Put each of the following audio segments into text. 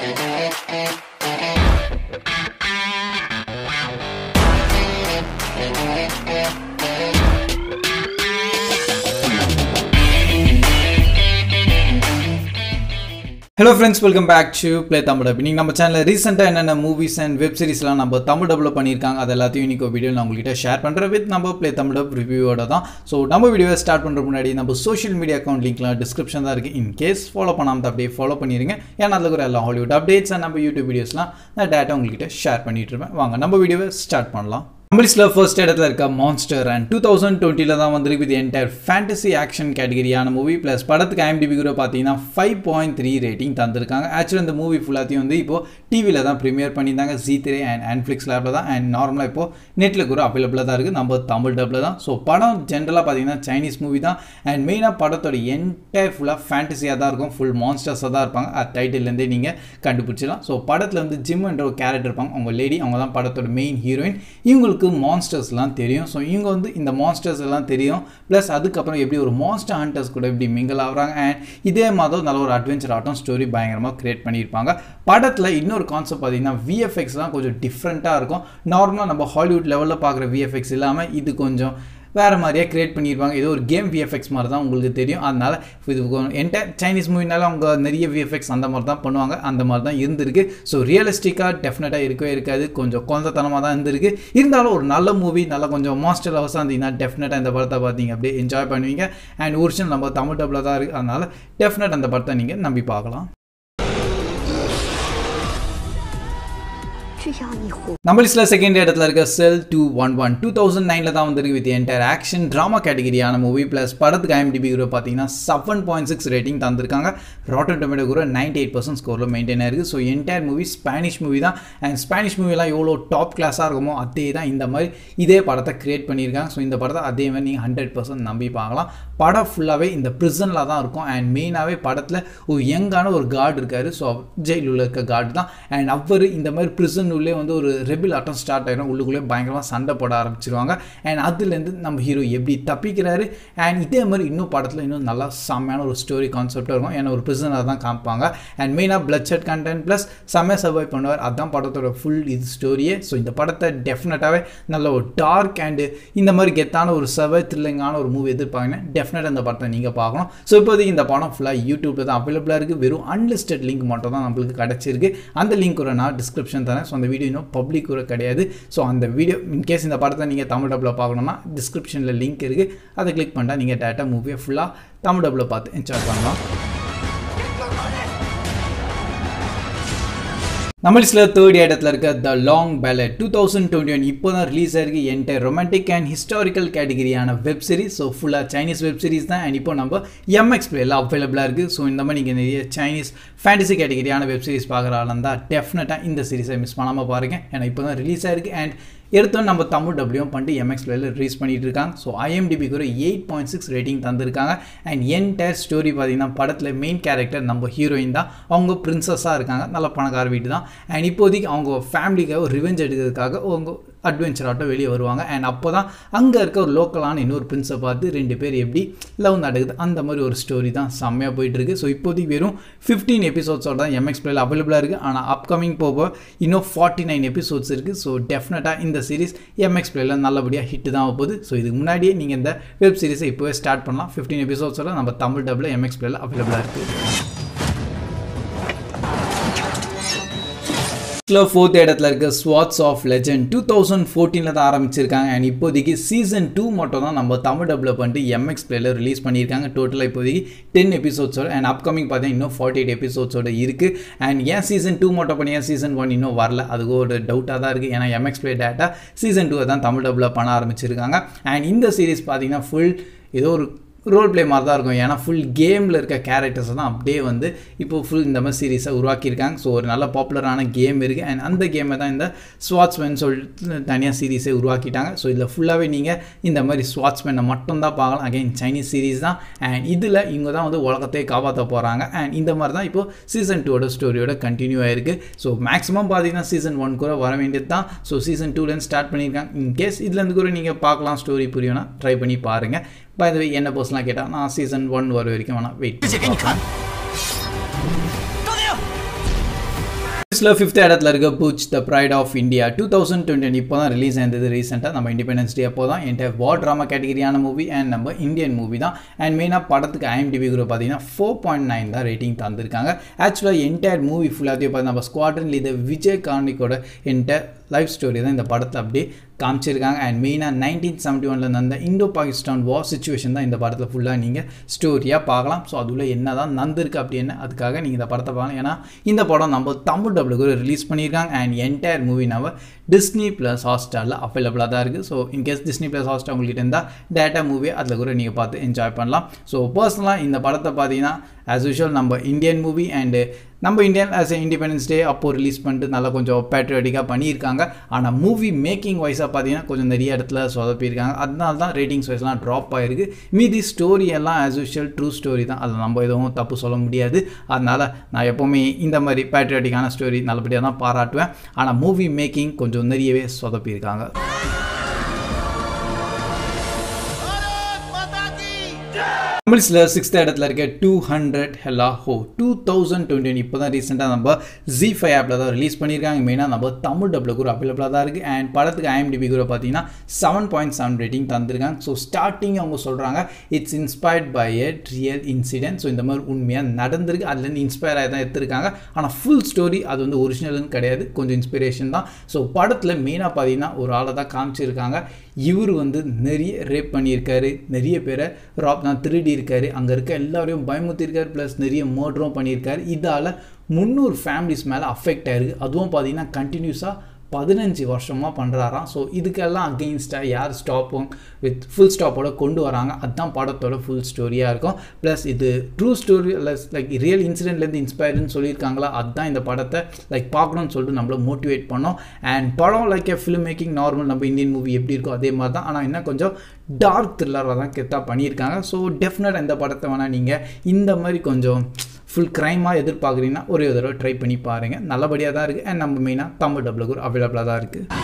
hello friends welcome back to Play Tamil Dub நீங்கள் நம்ம சேனலில் ரீசெண்டாக என்னென்ன மூவிஸ் அண்ட் வெப் சீரிஸ்லாம் நம்ம தமிழ் டப்பில் பண்ணியிருக்காங்க அது எல்லாத்தையும் இன்னைக்கு வீடியோ நான் உங்கள்கிட்ட ஷேர் பண்ணுறேன் வித் நம்ம ப்ளே தமிழ் டப் ரிவ்யூவோட தான் ஸோ நம்ம வீடியோவை ஸ்டார்ட் பண்ணுறதுக்கு முன்னாடி நம்ம சோஷியல் மீடியா அக்கௌண்ட் லிங்க்லாம் டிஸ்கிரிப்ஷன் தான் இருக்குது இன் கேஸ் ஃபாலோ பண்ணாமல் அப்படியே ஃபாலோ பண்ணிடுங்க ஏன்னா அதில் இருக்கிற எல்லா ஹாலிவுட் அப்டேட்ஸ் அண்ட் நம்ம யூடியூப் வீடியோஸ்லாம் நான் டேட்டா உங்கள்கிட்ட ஷேர் பண்ணிட்டு இருப்பேன் வாங்க நம்ம வீடியோவை ஸ்டார்ட் பண்ணலாம் தமிழ்ஸில் ஃபர்ஸ்ட் இடத்துல இருக்க மான்ஸ்டர் அண்ட் டூ தௌசண்ட் டுவெண்ட்டியில் தான் வந்திருக்கு இது என்டையர் ஃபேண்டசி ஆக்ஷன் கேட்டகரியான மூவி ப்ளஸ் படத்துக்கு ஐஎம்டிபி கூட பார்த்தீங்கன்னா ஃபைவ் பாயிண்ட் த்ரீ ரேட்டிங் தந்திருக்காங்க ஆக்சுவலி இந்த மூவி ஃபுல்லாத்தையும் வந்து இப்போ டிவியில் தான் ப்ரீமியர் பண்ணியிருந்தாங்க ஜி த்ரீ அண்ட் அன்ஃப்ளிக்ஸ் லேபில் தான் அண்ட் நார்மலாக இப்போ நெட்டில் கூட அவைலபிளாக தான் இருக்குது நம்ம தமிழ் டப்பில் தான் ஸோ படம் ஜென்ரலாக பார்த்தீங்கன்னா சைனீஸ் மூவி தான் அண்ட் மெயினாக படத்தோட என்டையர் ஃபுல்லாக ஃபேண்டசியாக தான் இருக்கும் ஃபுல் மான்ஸ்டர்ஸாக தான் இருப்பாங்க அது டைட்டில்லேருந்தே நீங்கள் கண்டுபிடிச்சிடலாம் ஸோ படத்தில் வந்து ஜிம் என்ற ஒரு கேரக்டர் இருப்பாங்க அவங்க லேடி அவங்க தான் படத்தோட மெயின் ஹீரோயின் இவங்களுக்கு உங்களுக்கு மான்ஸ்டர்ஸ்லாம் தெரியும் ஸோ இவங்க வந்து இந்த மான்ஸ்டர்ஸ் எல்லாம் தெரியும் ப்ளஸ் அதுக்கப்புறம் எப்படி ஒரு மான்ஸ்டர் ஹண்டர்ஸ் கூட எப்படி மிங்கிள் ஆகுறாங்க அண்ட் இதே மாதிரி நல்ல ஒரு அட்வென்ச்சர் ஆட்டம் ஸ்டோரி பயங்கரமாக க்ரியேட் பண்ணியிருப்பாங்க படத்தில் இன்னொரு கான்செப்ட் பார்த்தீங்கன்னா விஎஃப்எக்ஸ்லாம் கொஞ்சம் டிஃப்ரெண்ட்டாக இருக்கும் நார்மலாக நம்ம ஹாலிவுட் லெவலில் பார்க்குற விஎஃப்எக்ஸ் இல்லாமல் இது கொஞ்சம் வேறு மாதிரியே க்ரியேட் பண்ணியிருப்பாங்க ஏதோ ஒரு கேம் விஎஃப்எக்ஸ் மாதிரி தான் உங்களுக்கு தெரியும் அதனால் இது என்ட சைனீஸ் மூவினால அவங்க நிறைய விஎஃப்எக்ஸ் அந்த மாதிரி தான் பண்ணுவாங்க அந்த மாதிரி தான் இருந்திருக்கு ஸோ ரியலிஸ்டிக்காக டெஃபினட்டாக இருக்கவே இருக்காது கொஞ்சம் குழந்தைத்தனமாக தான் இருந்திருக்கு இருந்தாலும் ஒரு நல்ல மூவி நல்லா கொஞ்சம் மாஸ்டர் லவர்ஸாக இருந்தீங்கன்னா டெஃபினட்டாக இந்த படத்தை பார்த்தீங்க அப்படியே என்ஜாய் பண்ணுவீங்க அண்ட் ஒரிஜினல் நம்ம தமிழ் டப்பில் தான் இருக்குது அதனால் டெஃபினட் அந்த படத்தை நீங்கள் நம்பி பார்க்கலாம் 只要你活。 நம்ம லிஸ்ட்டில் செகண்ட் இடத்துல இருக்க cell two one one two thousand நைனில் தான் வந்திருக்கு வித் என்டையர் ஆக்ஷன் ட்ராமா கேட்டகிரியான மூவி ப்ளஸ் படத்துக்கு ஐஎம்டிபி கூட பார்த்தீங்கன்னா செவன் பாயிண்ட் சிக்ஸ் ரேட்டிங் தந்திருக்காங்க ராட்டன் டொமேட்டோ கூட நைன்டி எயிட் பர்சன்ட் ஸ்கோரில் மெயின்டைன் ஆயிருக்கு so entire movie Spanish movie தான் அண்ட் ஸ்பானிஷ் மூவிலாம் எவ்வளோ டாப் கிளாஸாக இருக்குமோ அதே தான் இந்த மாதிரி இதே படத்தை கிரியேட் பண்ணியிருக்காங்க ஸோ இந்த படத்தை அதே மாதிரி நீங்கள் ஹண்ட்ரட் பர்சன்ட் நம்பி பார்க்கலாம் படம் ஃபுல்லாகவே இந்த ப்ரிசனில் தான் இருக்கும் அண்ட் மெயினாகவே படத்தில் ஒரு யங்கான ஒரு கார்டு இருக்கார் ஸோ ஜெயில் உள்ள இருக்க கார்டு தான் அண்ட் அவர் இந்த மாதிரி ப்ரிசன் உள்ளே வந்து ஒரு ரெபிள் ஆட்டம் ஸ்டார்ட் ஆகிடும் உள்ளுக்குள்ளே பயங்கரமாக சண்டை போட ஆரம்பிச்சிருவாங்க அண்ட் அதுலேருந்து நம்ம ஹீரோ எப்படி தப்பிக்கிறாரு அண்ட் இதே மாதிரி இன்னும் படத்தில் இன்னும் நல்லா செம்மையான ஒரு ஸ்டோரி கான்செப்டாக இருக்கும் ஏன்னா ஒரு ப்ரிசனாக தான் காமிப்பாங்க அண்ட் மெயினாக பிளட் ஷெட் கண்டென்ட் ப்ளஸ் செம்மையாக சர்வை பண்ணுவார் அதுதான் படத்தோட ஃபுல் இது ஸ்டோரியே ஸோ இந்த படத்தை டெஃபினட்டாகவே நல்ல ஒரு டார்க் அண்டு இந்த மாதிரி கெத்தான ஒரு சர்வை த்ரில்லிங்கான ஒரு மூவி எதிர்பார்க்கணும் டெஃபினட்டாக இந்த படத்தை நீங்கள் பார்க்கணும் ஸோ இப்போதைக்கு இந்த படம் ஃபுல்லாக யூடியூப்பில் தான் அவைலபிளாக இருக்குது வெறும் அன்லிஸ்டட் லிங்க் மட்டும் தான் நம்மளுக்கு கிடச்சிருக்கு அந்த லிங்க் கூட நான் டிஸ்கிரிப்ஷன் தரேன் ஸோ அந்த வீடியோ இன்னும் பப்ளிக் கூட கிடையாது ஸோ அந்த வீடியோ இன்கேஸ் இந்த படத்தை நீங்கள் தமிழ் டப்பில் பார்க்கணுன்னா டிஸ்கிரிப்ஷனில் லிங்க் இருக்குது அதை கிளிக் பண்ணிட்டா நீங்கள் டேட்டா மூவியை ஃபுல்லாக தமிழ் டப்பில் பார்த்து என்ஜாய் பண்ணலாம் நம்ம லிஸ்ட்டில் தேர்ட் இடத்துல இருக்க the long ballad two thousand twenty one இப்போ தான் ரிலீஸ் ஆயிருக்கு என்டையர் ரொமான்டிக் அண்ட் ஹிஸ்டாரிக்கல் கேட்டகிரியான வெப் சீரிஸ் ஸோ ஃபுல்லாக சைனீஸ் வெப் சீரிஸ் தான் அண்ட் இப்போ நம்ம எம்எக்ஸ் பிளேல அவைலபிளாக இருக்குது ஸோ இந்த மாதிரி நீங்கள் நிறைய சைனீஸ் ஃபேண்டசி கேட்டகிரியான வெப் சீரிஸ் பார்க்குற ஆளும் தான் டெஃபினட்டாக இந்த சீரிஸை மிஸ் பண்ணாமல் பாருங்க ஏன்னா இப்போ தான் ரிலீஸ் ஆயிருக்கு அண்ட் எடுத்தோம் நம்ம தமிழ் டபிள்யூம் பண்ணிட்டு எம்எக்ஸ் பிளேல ரிலீஸ் பண்ணிட்டு இருக்காங்க ஸோ ஐஎம்டிபி கூட எயிட் பாயிண்ட் சிக்ஸ் ரேட்டிங் தந்திருக்காங்க அண்ட் என்டையர் ஸ்டோரி பார்த்தீங்கன்னா படத்தில் மெயின் கேரக்டர் நம்ம ஹீரோயின் தான் அவங்க பிரின்சஸாக இருக்காங்க நல்ல பணக்கார வீட்டு தான் அண்ட் இப்போதைக்கு அவங்க ஃபேமிலிக்காக ரிவெஞ்ச் எடுக்கிறதுக்காக அவங்க அட்வென்ச்சர் ஆட்டம் வெளியே வருவாங்க அண்ட் அப்போ தான் அங்கே இருக்க ஒரு லோக்கலான இன்னொரு பிரின்ஸை பார்த்து ரெண்டு பேர் எப்படி லவ் நடக்குது அந்த மாதிரி ஒரு ஸ்டோரி தான் செம்மையாக போயிட்டுருக்கு ஸோ இப்போதைக்கு வெறும் ஃபிஃப்டீன் எபிசோட்ஸோட தான் எம்எக்ஸ் பிளேல அவைலபிளாக இருக்குது ஆனால் அப்கமிங் போக இன்னும் ஃபார்ட்டி நைன் எபிசோட்ஸ் இருக்குது ஸோ டெஃபினட்டாக இந்த சீரிஸ் எம்எக்ஸ் பிளேல நல்லபடியாக ஹிட் தான் போகுது ஸோ இதுக்கு முன்னாடியே நீங்கள் இந்த வெப் சீரிஸை இப்போவே ஸ்டார்ட் பண்ணலாம் ஃபிஃப்டீன் எபிசோட்ஸோட நம்ம தமிழ் டப்பில் எம்எக்ஸ் பிளேல அவைலபிளாக இருக்குது லிஸ்ட்டில் ஃபோர்த் இடத்துல இருக்க swords of legend two thousand ஃபோர்டீனில் தான் ஆரம்பிச்சிருக்காங்க அண்ட் இப்போதைக்கு சீசன் டூ மட்டும் தான் நம்ம தமிழ் டப்பில் பண்ணிட்டு எம்எக்ஸ் பிளேல ரிலீஸ் பண்ணியிருக்காங்க டோட்டலாக இப்போதைக்கு டென் எபிசோட்ஸோட அண்ட் அப்கமிங் பார்த்தீங்கன்னா இன்னும் ஃபார்ட்டி எயிட் எபிசோட்ஸோட இருக்குது அண்ட் ஏன் சீசன் டூ மட்டும் பண்ணி ஏன் சீசன் ஒன் இன்னும் வரல அதுக்கு ஒரு டவுட்டாக தான் இருக்குது ஏன்னா எம்எக்ஸ் பிளே டேட்டா சீசன் டூவை தான் தமிழ் டப்பில் பண்ண ஆரம்பிச்சிருக்காங்க அண்ட் இந்த சீரிஸ் பார்த்தீங்கன்னா ஃபுல் ஏதோ ஒரு ரோல் ப்ளே மாதிரி தான் இருக்கும் ஏன்னா ஃபுல் கேமில் இருக்க கேரக்டர்ஸை தான் அப்படியே வந்து இப்போ ஃபுல் இந்த மாதிரி சீரீஸை உருவாக்கியிருக்காங்க ஸோ ஒரு நல்ல பாப்புலரான கேம் இருக்குது அண்ட் அந்த கேமை தான் இந்த ஸ்வாட்ஸ்மேன் சொல்லிட்டு தனியாக சீரீஸை உருவாக்கிட்டாங்க ஸோ இதில் ஃபுல்லாகவே நீங்கள் இந்த மாதிரி ஸ்வாட்ஸ்மேனை மட்டும் தான் பார்க்கலாம் அகைன் சைனீஸ் சீரீஸ் தான் அண்ட் இதில் இவங்க தான் வந்து உலகத்தையே காப்பாற்ற போகிறாங்க அண்ட் இந்த மாதிரி தான் இப்போ சீசன் டூவோட ஸ்டோரியோட கண்டினியூ ஆயிருக்கு ஸோ மேக்ஸிமம் பார்த்தீங்கன்னா சீசன் ஒன் கூட வர வேண்டியது தான் ஸோ சீசன் டூலேருந்து ஸ்டார்ட் பண்ணியிருக்காங்க இன்கேஸ் இதுலேருந்து கூட நீங்கள் பார்க்கலாம் ஸ்டோரி புரியும்னா ட்ரை பண்ணி பாருங்கள் பை த வே என்ன பர்சனலாக கேட்டால் நான் சீசன் ஒன் வர வரைக்கும் வேணால் வெயிட் 姐给你看。 லிஸ்ட்டில் ஃபிஃப்த் இடத்துல இருக்க Bhuj the pride of India two thousand twenty இப்போ தான் ரிலீஸ் ஆயிருந்தது ரீசெண்டாக நம்ம இண்டிபெண்டன்ஸ் டே அப்போ தான் என்கிட்ட வார் ட்ராமா கேட்டகரியான மூவி அண்ட் நம்ம இந்தியன் மூவி தான் அண்ட் மெயினாக படத்துக்கு ஐஎம்டிபி குரூப் பார்த்தீங்கன்னா ஃபோர் பாயிண்ட் நைன் தான் ரேட்டிங் தந்திருக்காங்க ஆக்சுவலாக என்டையர் மூவி ஃபுல்லாத்தையும் பார்த்து நம்ம ஸ்குவாட்ரன் லீடர் விஜய் கார்னிக்கோட என்கிட்ட லைஃப் ஸ்டோரி தான் இந்த படத்தில் அப்படியே காமிச்சிருக்காங்க அண்ட் மெயினாக நைன்டீன் செவன்ட்டி ஒனில் நடந்த இந்தோ பாகிஸ்தான் வார் சுச்சுவேஷன் தான் இந்த படத்தில் ஃபுல்லாக நீங்கள் ஸ்டோரியாக பார்க்கலாம் ஸோ அதில் என்ன தான் நந்திருக்கு அப்படின்னு அதுக்காக நீங்கள் இந்த படத்தை பார்க்கலாம் ஏன்னா இந்த படம் நம்ம தமிழ் டபுளுக்கு ரிலீஸ் பண்ணியிருக்காங்க அண்ட் என்டையர் மூவி நம்ம டிஸ்னி ப்ளஸ் ஹாட்ஸ்டாரில் அவைலபிளாக தான் இருக்குது so in case Disney plus Hotstar உங்கள்கிட்ட இருந்தால் டேட்டா மூவி அதில் கூட நீங்கள் பார்த்து என்ஜாய் பண்ணலாம் ஸோ பர்சனலாக இந்த படத்தை பார்த்தீங்கன்னா ஆஸ் யூஷுவல் நம்ம இந்தியன் மூவி அண்டு நம்ம Indian as a independence day அப்போது ரிலீஸ் பண்ணிட்டு நல்லா கொஞ்சம் பேட்ரியாட்டிக்காக பண்ணியிருக்காங்க ஆனால் மூவி மேக்கிங் வைஸாக பார்த்தீங்கன்னா கொஞ்சம் நிறைய இடத்துல சொதப்பியிருக்காங்க அதனால தான் ரேட்டிங்ஸ் வைஸ்லாம் ட்ராப் ஆகிருக்கு மீதி ஸ்டோரி எல்லாம் ஆஸ் யூஷுவல் ட்ரூ ஸ்டோரி தான் அதில் நம்ம எதுவும் தப்பு சொல்ல முடியாது அதனால் நான் எப்போவுமே இந்த மாதிரி பேட்ரியாட்டிக்கான ஸ்டோரி நல்லபடியாக தான் பாராட்டுவேன் ஆனால் மூவி மேக்கிங் கொஞ்சம் நிறையவே சொதப்பியிருக்காங்க தமிழ்ஸில் சிக்ஸ்த் இடத்துல இருக்க டூ ஹண்ட்ரட் ஹெல்லா ஹோ டூ தௌசண்ட் டுவெண்ட்டி இப்போ தான் ரீசெண்டாக நம்ம ஜி ஃபைவ் ஆப்பில் தான் ரிலீஸ் பண்ணியிருக்காங்க மெயினாக நம்ம தமிழ் டப்பில் கூட அவைலபிளாக தான் இருக்குது அண்ட் படத்துக்கு ஐஎம்டிபி கூட பார்த்தீங்கன்னா செவன் பாயிண்ட் செவன் ரேட்டிங் தந்திருக்காங்க ஸோ ஸ்டார்டிங் அவங்க சொல்கிறாங்க it's inspired by a real incident so இந்த மாதிரி உண்மையாக நடந்திருக்கு அதுலேருந்து இன்ஸ்பயர் ஆகி தான் எடுத்திருக்காங்க ஆனால் ஃபுல் ஸ்டோரி அது வந்து ஒரிஜினல்னு கிடையாது கொஞ்சம் இன்ஸ்பிரேஷன் தான் ஸோ படத்தில் மெயினாக பார்த்தீங்கன்னா ஒரு ஆளை தான் காமிச்சிருக்காங்க இவர் வந்து நிறைய ரேப் பண்ணியிருக்காரு நிறைய பேரை ராப் தான் திருடி இருக்காரு அங்கே இருக்க எல்லாரையும் பயமுத்திருக்காரு ப்ளஸ் நிறைய மர்டரும் பண்ணியிருக்காரு இதால் முந்நூறு ஃபேமிலிஸ் மேலே அஃபெக்ட் ஆயிருக்கு அதுவும் பார்த்தீங்கன்னா கண்டினியூஸாக பதினஞ்சு வருஷமாக பண்ணுறாராம் ஸோ இதுக்கெல்லாம் அகெயின்ஸ்டாக யார் ஸ்டாப்பும் வித் ஃபுல் ஸ்டாப்போட கொண்டு வராங்க அதுதான் படத்தோட ஃபுல் ஸ்டோரியாக இருக்கும் ப்ளஸ் இது true story plus like real இன்சிடென்ட்லேருந்து இன்ஸ்பயர்டுன்னு சொல்லியிருக்காங்களா அதுதான் இந்த படத்தை லைக் பார்க்கணும்னு சொல்லிட்டு நம்மளை மோட்டிவேட் பண்ணோம் அண்ட் படம் like a film making normal நம்ம இந்தியன் மூவி எப்படி இருக்கோ அதே மாதிரி தான் ஆனால் இன்னும் கொஞ்சம் டார்க் த்ரில்லராக தான் கெத்தாக பண்ணியிருக்காங்க ஸோ டெஃபினட் இந்த படத்தை வேணால் நீங்கள் இந்த மாதிரி கொஞ்சம் ஃபுல் க்ரைமாக எதிர்பார்க்குறீங்கன்னா ஒரே ஒரு தடவை ட்ரை பண்ணி பாருங்கள் நல்லபடியாக தான் இருக்குது அண்ட் நம்ம மெயினாக தமிழ் டபுளுக்கு அவைலபிளாக தான் இருக்குது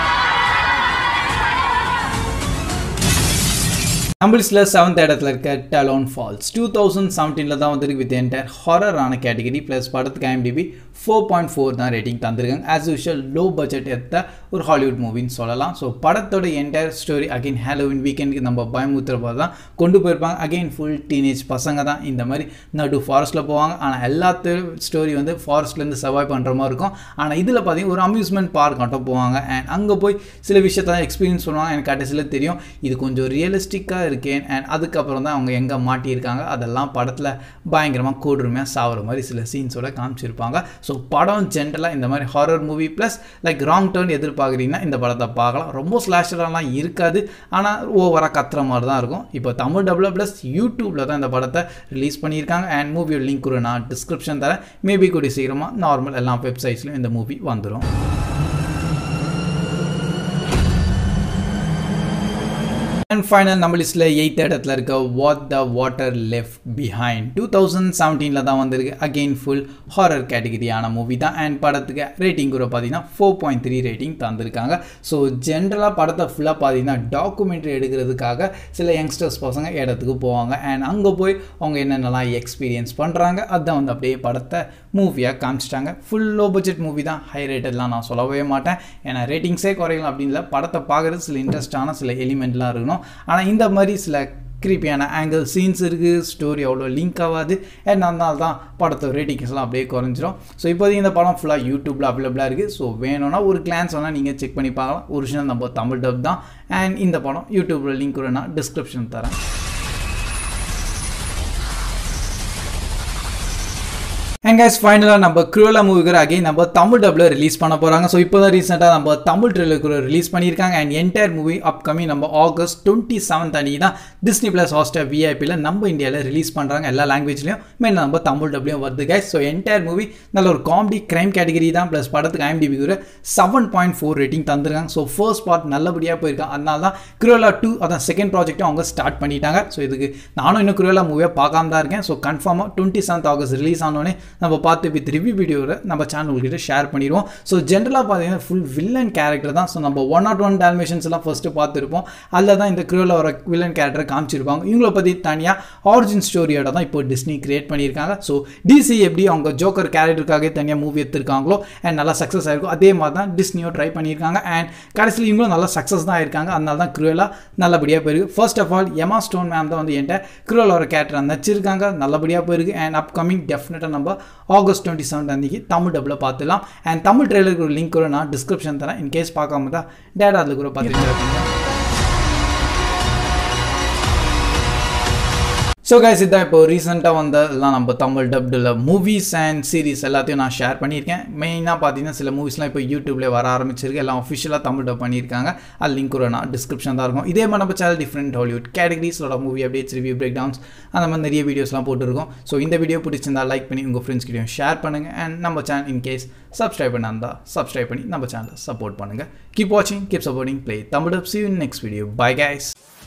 நம்பர்ஸில் செவன்த் இடத்துல இருக்க டலோன் ஃபால்ஸ் டூ தௌசண்ட் செவன்டீனில் தான் வந்திருக்கு வித் என்டையர் ஹாரரான கேட்டகரி ப்ளஸ் படத்துக்கு ஐஎம்டிபி ஃபோர் பாயிண்ட் ஃபோர் தான் ரேட்டிங் தந்திருக்காங்க ஆஸ் யூஷுவல் லோ பட்ஜெட் எடுத்த ஒரு ஹாலிவுட் மூவின்னு சொல்லலாம் ஸோ படத்தோட என்டையர் ஸ்டோரி அகெயின் ஹாலோவின் வீக்கெண்டுக்கு நம்ம பயமுத்துறப்போ தான் கொண்டு போயிருப்பாங்க அகெயின் ஃபுல் டீனேஜ் பசங்க தான் இந்த மாதிரி நடு ஃபாரஸ்ட்டில் போவாங்க ஆனால் எல்லாத்தையும் ஸ்டோரி வந்து ஃபாரஸ்ட்லேருந்து சர்வை பண்ணுற மாதிரி இருக்கும் ஆனால் இதில் பார்த்தீங்கன்னா ஒரு அம்யூஸ்மெண்ட் பார்க் மட்டும் போவாங்க அண்ட் அங்கே போய் சில விஷயத்தெல்லாம் எக்ஸ்பீரியன்ஸ் பண்ணுவாங்க எனக்கு கடைசியில் தெரியும் இது கொஞ்சம் ரியலிஸ்டிக்காக இருக்கேன் அண்ட் அதுக்கப்புறம் தான் அவங்க எங்கே மாட்டியிருக்காங்க அதெல்லாம் படத்தில் பயங்கரமாக கூடுமையாக சாவுற மாதிரி சில சீன்ஸோட காமிச்சிருப்பாங்க ஸோ படம் ஜென்ரலாக இந்த மாதிரி horror movie plus like wrong turn எதிர்பார்க்குறீங்கன்னா இந்த படத்தை பார்க்கலாம் ரொம்ப ஸ்லாஷரெலாம் இருக்காது ஆனால் ஓவராக கத்துற மாதிரி தான் இருக்கும் இப்போ தமிழ் டபுள் ப்ளஸ் யூடியூப்பில் தான் இந்த படத்தை ரிலீஸ் பண்ணியிருக்காங்க அண்ட் மூவியோட லிங்க் கூட நான் டிஸ்கிரிப்ஷன் தரேன் மேபி கூடிய சீக்கிரமாக நார்மல் எல்லா வெப்சைட்ஸ்லையும் இந்த மூவி வந்துடும் அண்ட் ஃபைனல் நம்ம லிஸ்ட்டில் எயித் இடத்துல இருக்க what the water left behind two thousand செவன்டீனில் தான் வந்திருக்கு அகெயின் ஃபுல் ஹாரர் கேட்டகரியான மூவி தான் அண்ட் படத்துக்கு ரேட்டிங் கூட பார்த்தீங்கன்னா ஃபோர் பாயிண்ட் த்ரீ ரேட்டிங் தந்திருக்காங்க ஸோ ஜென்ரலாக படத்தை ஃபுல்லாக பார்த்தீங்கன்னா டாக்குமெண்ட்ரி எடுக்கிறதுக்காக சில யங்ஸ்டர்ஸ் பசங்க இடத்துக்கு போவாங்க அண்ட் அங்கே போய் அவங்க என்னென்னலாம் எக்ஸ்பீரியன்ஸ் பண்ணுறாங்க அதுதான் வந்து அப்படியே படத்தை மூவியாக காமிச்சிட்டாங்க ஃபுல் லோ பட்ஜெட் மூவி தான் ஹை ரேட்டட்லாம் நான் சொல்லவே மாட்டேன் ஏன்னா ரேட்டிங்ஸே குறையலாம் அப்படின்னு இல்லை படத்தை பார்க்குறது சில இன்ட்ரெஸ்டான சில எலிமெண்ட்லாம் இருக்கணும் ஆனால் இந்த மாதிரி சில கிரிப்பியான ஆங்கிள் சீன்ஸ் இருக்குது ஸ்டோரி அவ்வளோ லிங்க் ஆகாது அண்ட் அதனால தான் படத்தோட ரேட்டிங்ஸ்லாம் அப்படியே குறைஞ்சிரும் ஸோ இப்போதைக்கு இந்த படம் ஃபுல்லாக யூடியூப்பில் அவைலபிளாக இருக்குது ஸோ வேணும்னா ஒரு கிளான்ஸ் வேணால் நீங்கள் செக் பண்ணி பார்க்கலாம் ஒரிஜினல் நம்ம தமிழ் டப் தான் அண்ட் இந்த படம் யூடியூப்பில் லிங்க் கூட நான் டிஸ்கிரிப்ஷன் தரேன் அண்ட் கைஸ் ஃபைனலாக நம்ம க்ரூலா மூவிக்கு அகைன் நம்ம தமிழ் டப்பில் ரிலீஸ் பண்ண போகிறாங்க ஸோ இப்போ தான் ரீசெண்டாக நம்ம தமிழ் ட்ரெயிலர் ரிலீஸ் பண்ணியிருக்காங்க அண்ட் என்டையர் மூவி அப்கமிங் நம்ம ஆகஸ்ட் டுவெண்ட்டி செவன்த் அன்றைக்கி தான் டிஸ்னி ப்ளஸ் ஹாஸ்டர் விஐபியில் நம்ம இந்தியாவில் ரிலீஸ் பண்ணுறாங்க எல்லா லாங்குவேஜ்லையும் மெயின் நம்ம தமிழ் டப்லையும் வருது கைஸ் ஸோ என்டையர் மூவி நல்ல ஒரு காமெடி கிரைம் கேட்டகரி தான் ப்ளஸ் படத்துக்கு ஐஎம்டிபி கூட செவன் பாயிண்ட் ஃபோர் ரேட்டிங் தந்துருக்காங்க ஸோ ஃபர்ஸ்ட் பார்ட் நல்லபடியாக போயிருக்காங்க அதனால தான் க்ரூலா டூ அதான் செகண்ட் ப்ராஜெக்ட்டும் அவங்க ஸ்டார்ட் பண்ணிட்டாங்க ஸோ இதுக்கு நானும் இன்னும் க்ரூலா மூவியாக பார்க்காம தான் இருக்கேன் ஸோ கன்ஃபார்மாக டுவெண்ட்டி செவன்த் ஆகஸ்ட் ரிலீஸ் ஆனோடனே நம்ம பார்த்து வித் ரிவ்யூ வீடியோவில் நம்ம சேனல் உங்ககிட்ட ஷேர் பண்ணிடுவோம் ஸோ ஜென்ரலாக பார்த்தீங்கன்னா ஃபுல் வில்லன் கேரக்டர் தான் ஸோ நம்ம ஒன் நாட் ஒன் டால்மேஷன்ஸ் எல்லாம் ஃபஸ்ட்டு பார்த்துருப்போம் அதில் தான் இந்த க்ரூவில் வர வில்லன் கேரக்டரை காமிச்சிருப்பாங்க இவங்களை பற்றி தனியாக ஆரிஜின் ஸ்டோரியோட தான் இப்போ டிஸ்னி கிரியேட் பண்ணியிருக்காங்க ஸோ டிசி எப்படி அவங்க ஜோக்கர் கேரக்டருக்காக தனியாக மூவி எடுத்திருக்காங்களோ அண்ட் நல்லா சக்ஸஸ் ஆயிருக்கும் அதே மாதிரி தான் டிஸ்னியோ ட்ரை பண்ணியிருக்காங்க அண்ட் கடைசியில் இவங்களும் நல்லா சக்ஸஸ் தான் இருக்காங்க அதனால தான் க்ரூவலாக நல்லபடியாக போயிருக்கு first of all Emma Stone ma'am தான் வந்து என்கிட்ட க்ரூவல் வர கேரக்டர் நடிச்சிருக்காங்க நல்லபடியாக போயிருக்கு அண்ட் அப்கமிங் டெஃபினட்டாக நம்ம ஆகஸ்ட் டுவெண்ட்டி செவன்த் அன்றைக்கி தமிழ் டப்பில் பார்த்துலாம் அண்ட் தமிழ் ட்ரெயிலருக்கு ஒரு லிங்க் கூட நான் டிஸ்கிரிப்ஷன் தரேன் இன் கேஸ் பார்க்காம தான் டேட் அதில் கூட பார்த்துட்டு ஸோ கைஸ் இதான் இப்போ ரீசெண்டாக வந்ததெல்லாம் நம்ம தமிழ் டப்டில் மூவிஸ் அண்ட் சீரிஸ் எல்லாத்தையும் நான் ஷேர் பண்ணியிருக்கேன் மெயினாக பார்த்தீங்கன்னா சில மூவிஸ்லாம் இப்போ யூடியூப்லேயே வர ஆரம்பிச்சிருக்கு எல்லாம் அஃபிஷியலாக தமிழ் டப் பண்ணியிருக்காங்க அது லிங்க் கூட நான் டிஸ்கிரிப்ஷன் தான் இருக்கும் இதே மாதிரி நம்ம சேனல் டிஃப்ரெண்ட் ஹாலிவுட் கேட்டகரிஸோட movie updates review breakdowns அந்த மாதிரி நிறைய வீடியோஸ்லாம் போட்டுருக்கோம் ஸோ இந்த வீடியோ பிடிச்சிருந்தா லைக் பண்ணி உங்கள் ஃப்ரெண்ட்ஸ்கிட்டையும் ஷேர் பண்ணுங்கள் அண்ட் நம்ம சேனல் இன் கேஸ் சப்ஸ்கிரைப் பண்ணால் சப்ஸ்கிரைப் பண்ணி நம்ம சேனலை சப்போர்ட் பண்ணுங்கள் கீப் வாட்சிங் keep supporting play Tamil dub see next video bye guys